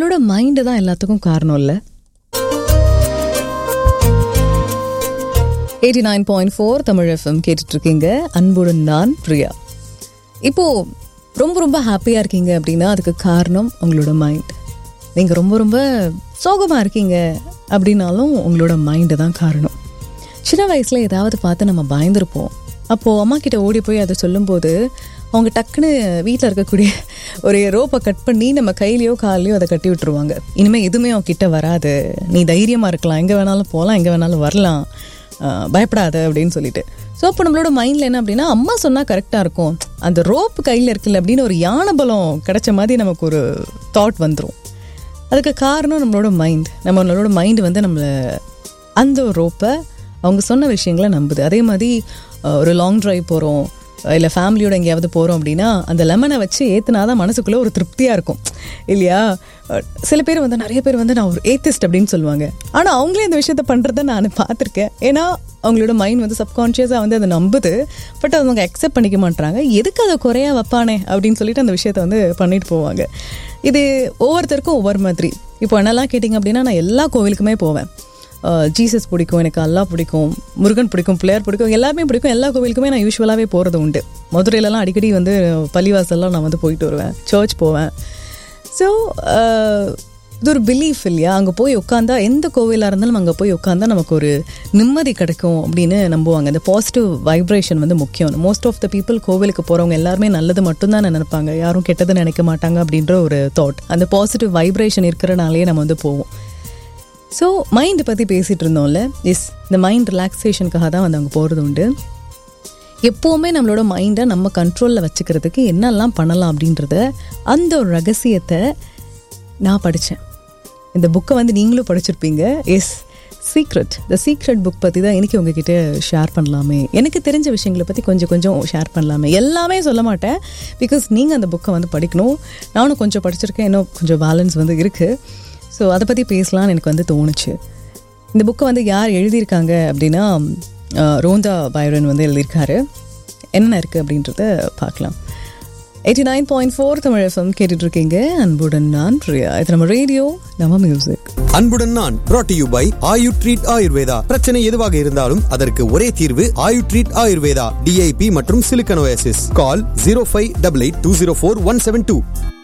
நம்மளோட மைண்டு தான் எல்லாத்துக்கும் காரணம் இல்லை eighty nine point four Tamil FM கேட்டுட்டு இருக்கீங்க அன்புடன் நான் பிரியா இப்போ ரொம்ப ரொம்ப ஹாப்பியா இருக்கீங்க அப்படின்னா அதுக்கு காரணம் உங்களோட மைண்ட் நீங்க ரொம்ப ரொம்ப சோகமா இருக்கீங்க அப்படின்னாலும் உங்களோட மைண்டு தான் காரணம் சின்ன வயசுல ஏதாவது பார்த்து நம்ம பயந்துருப்போம் அப்போ அம்மா கிட்ட ஓடி போய் அதை சொல்லும்போது அவங்க டக்குன்னு வீட்டில் இருக்கக்கூடிய ஒரு ரோப்பை கட் பண்ணி நம்ம கையிலையோ கால்லையோ அதை கட்டி விட்டுருவாங்க இனிமேல் எதுவுமே அவன் கிட்ட வராது நீ தைரியமாக இருக்கலாம் எங்கே வேணாலும் போகலாம் எங்கே வேணாலும் வரலாம் ஆஹ் பயப்படாத அப்படின்னு சொல்லிட்டு ஸோ அப்போ நம்மளோட மைண்டில் என்ன அப்படின்னா அம்மா சொன்னால் கரெக்டாக இருக்கும் அந்த ரோப்பு கையில் இருக்குல்ல அப்படின்னு ஒரு யானை பலம் கிடைச்ச மாதிரி நமக்கு ஒரு தாட் வந்துடும் அதுக்கு காரணம் நம்மளோட மைண்ட் நம்மளோட மைண்டு வந்து நம்மளை அந்த ஒரு ரோப்பை அவங்க சொன்ன விஷயங்களை நம்புது அதே மாதிரி அஹ், ஒரு லாங் டிரைவ் போகிறோம் இல்லை ஃபேமிலியோட எங்கேயாவது போகிறோம் அப்படின்னா அந்த லெமனை வச்சு ஏற்றுனா தான் மனசுக்குள்ளே ஒரு திருப்தியாக இருக்கும் இல்லையா அஹ், சில பேர் வந்து நிறைய பேர் வந்து நான் ஒரு ஏத்திஸ்ட் அப்படின்னு சொல்லுவாங்க ஆனால் அவங்களே இந்த விஷயத்த பண்ணுறத நான் பார்த்துருக்கேன் ஏன்னா அவங்களோட மைண்ட் வந்து சப்கான்ஷியஸாக வந்து அதை நம்புது பட் அவங்க அக்செப்ட் பண்ணிக்க மாட்டாங்க எதுக்கு அதை குறையா வைப்பானே அப்படின்னு சொல்லிட்டு அந்த விஷயத்த வந்து பண்ணிட்டு போவாங்க இது ஒவ்வொருத்தருக்கும் ஒவ்வொரு மாதிரி இப்போ என்னெல்லாம் கேட்டிங்க அப்படின்னா நான் எல்லா கோவிலுக்குமே போவேன் அஹ் ஜீசஸ் பிடிக்கும் எனக்கு அல்லாஹ் பிடிக்கும் முருகன் பிடிக்கும் பிள்ளையார் பிடிக்கும் எல்லாமே பிடிக்கும் எல்லா கோவிலுக்குமே நான் யூஸ்வலாகவே போகிறது உண்டு மதுரையிலலாம் அடிக்கடி வந்து பள்ளிவாசல்லாம் நான் வந்து போயிட்டு வருவேன் சர்ச் போவேன் ஸோ இது ஒரு பிலீஃப் இல்லையா அங்கே போய் உட்காந்தா எந்த கோவிலாக இருந்தாலும் அங்கே போய் உட்காந்தா நமக்கு ஒரு நிம்மதி கிடைக்கும் அப்படின்னு நம்புவாங்க இந்த பாசிட்டிவ் வைப்ரேஷன் வந்து முக்கியம் மோஸ்ட் ஆஃப் த பீப்புள் கோவிலுக்கு போகிறவங்க எல்லாருமே நல்லது மட்டும்தான் நினைப்பாங்க யாரும் கெட்டது நினைக்க மாட்டாங்க அப்படின்ற ஒரு தாட் அந்த பாசிட்டிவ் வைப்ரேஷன் இருக்கிறனாலே நம்ம வந்து போவோம் ஸோ மைண்ட் பற்றி பேசிகிட்டு இருந்தோம்ல எஸ் இந்த மைண்ட் ரிலாக்ஸேஷனுக்காக தான் வந்து அங்கே போகிறது உண்டு எப்போவுமே நம்மளோட மைண்டை நம்ம கண்ட்ரோலில் வச்சுக்கிறதுக்கு என்னெல்லாம் பண்ணலாம் அப்படின்றத அந்த ஒரு ரகசியத்தை நான் படித்தேன் இந்த புக்கை வந்து நீங்களும் படிச்சிருப்பீங்க yes secret the secret book பற்றி தான் எனக்கு உங்ககிட்ட ஷேர் பண்ணலாமே எனக்கு தெரிஞ்ச விஷயங்களை பற்றி கொஞ்சம் கொஞ்சம் ஷேர் பண்ணலாமே எல்லாமே சொல்ல மாட்டேன் பிகாஸ் நீங்கள் அந்த புக்கை வந்து படிக்கணும் நானும் கொஞ்சம் படிச்சிருக்கேன் இன்னும் கொஞ்சம் பேலன்ஸ் வந்து இருக்குது ஸோ அதை பற்றி பேசலாம்னு எனக்கு வந்து தோணுச்சு இந்த புக்கை வந்து யார் எழுதியிருக்காங்க அப்படின்னா அஹ், ரோந்தா பைரன் வந்து எழுதியிருக்காரு என்னென்ன இருக்குது அப்படின்றத பார்க்கலாம் eighty nine point four Tamil FM கேட்டுட்டு இருக்கீங்க அன்புடன் நான் பிரியா இது நம்ம ரேடியோ நம்ம மியூசிக் அன்புடன் நான் brought to you by Ayu treat Ayurveda பிரச்சனை எதுவாக இருந்தாலும் அதற்கு ஒரே தீர்வு ஆயு ட்ரீட் ஆயுர்வேதா டிஐபி மற்றும் சிலிக்கனோசிஸ் call zero five double eight two zero four one seven two